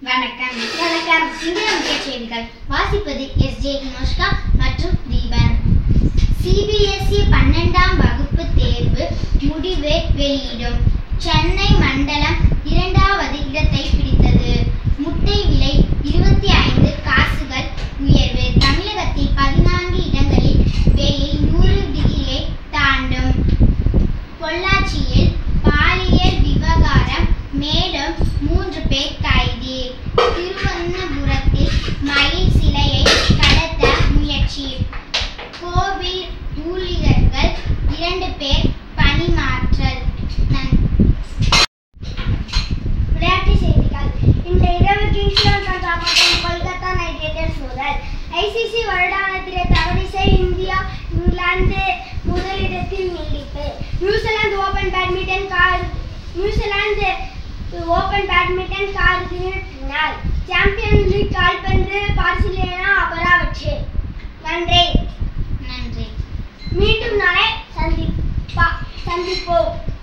வணக்கம் வணக்கம் இந்திய முக்கிய செய்திகள் வாசிப்பது எஸ் ஜே இனோஷ்கா மற்றும் தீபன் சிபிஎஸ்இ பன்னெண்டாம் வகுப்பு தேர்வு முடிவு வெளியிடும் சென்னை மண்டலம் இரண்டாவது இடத்தை பிடித்தது முட்டை விலை இருபத்தி ஐந்து காசுகள் உயர்வு தமிழகத்தில் பதினான்கு இடங்களில் வெயில் நூறு டிகிரியை தாண்டும் பொள்ளாச்சியில் பாலியல் விவகாரம் மேலும் மூன்று பேர் கைது திருவனந்தபுரத்தில் மயில் சிலையை கடத்த முயற்சி கோவில் ஊழியர்கள் இரண்டு பேர் பணிமாற்றல் நன்- விளையாட்டு செய்திகள் இந்த இரவு கிங்ஸ் லெவன் பஞ்சாப் மற்றும் கொல்கத்தா நைட் ரைடர்ஸ் மோதல் ஐசிசி வருடாந்திர தவறிசை இந்தியா இங்கிலாந்து முதலிடத்தில் நீடிப்பு நியூசிலாந்து ஓபன் பேட்மிண்டன் கார் நியூசிலாந்து ஓபன் பேட்மிண்டன் கார் பின்னால் சாம்பியன் லீக் கால்பந்து பார்சிலோனா அபராவற்று நன்றி நன்றி மீண்டும் நாளை சந்திப்பா சந்திப்போம்